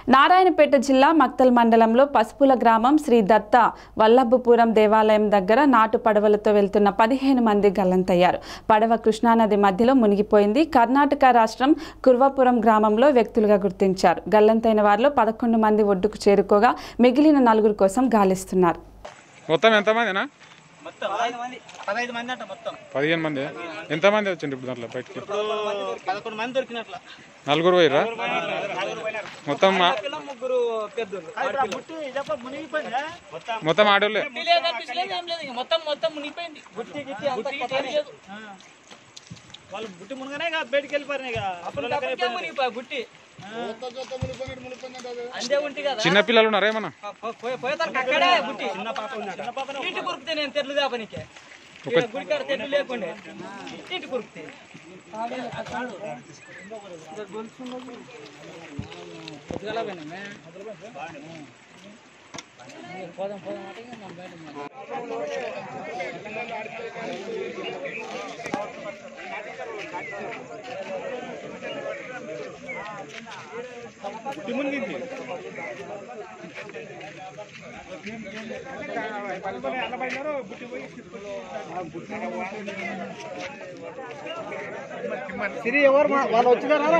నారాయణపేట జిల్లా మక్తల్ మండలంలో పసుపుల గ్రామం శ్రీ దత్త వల్లభపురం దేవాలయం దగ్గర నాటు పడవలతో వెళ్తున్న పదిహేను మంది గల్లంతయ్యారు పడవ కృష్ణానది మధ్యలో మునిగిపోయింది కర్ణాటక రాష్ట్రం కుర్వపురం గ్రామంలో వ్యక్తులుగా గుర్తించారు గల్లంతైన వారిలో పదకొండు మంది ఒడ్డుకు చేరుకోగా మిగిలిన నలుగురు కోసం గాలిస్తున్నారు మొత్తం ఎంతమందినా మొత్తం పదహైదు మంది పదహైదు మంది అంట మొత్తం పదిహేను మంది ఎంతమంది వచ్చిండ్రు ఇప్పుడు దాంట్లో బయటికి ఇప్పుడు పదకొండు మంది దొరికినట్ల నలుగురు పోయిరా మొత్తం మా- ముగ్గురు పెద్దలు మొత్తం ఆడోళ్ళే మొత్తం మొత్తం మునిగిపోయింది గుట్టి గిట్టి అంతా లేదు వాళ్ళు గుట్టి మునగానే ఇక బయటికి వెళ్ళిపోయినాయి ఇక అప్పుడు మునిగిపోయి గుట్టి అందే ఉంటి కదా చిన్న పిల్లలు ఉన్నారా ఏమన్నా పోయేతారు అక్కడే గుట్టి చిన్న పాప చిన్న పాప ఇంటి కురికితే నేను తెల్లు కాపనికే గుడి కాడ తెల్లు లేకుండే ఇంటి కురికితే సిరి ఎవరు వాళ్ళు వచ్చినారా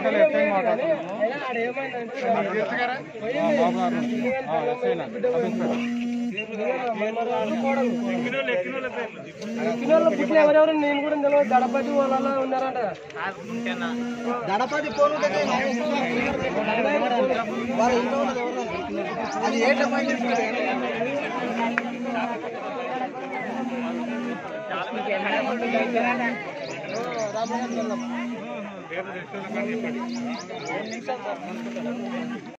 ఎవరెవరు నేను కూడా తెలియదు దడపతి వాళ్ళ ఉన్నారంట గణపతి ఫోన్ అది ఏ రాబోయే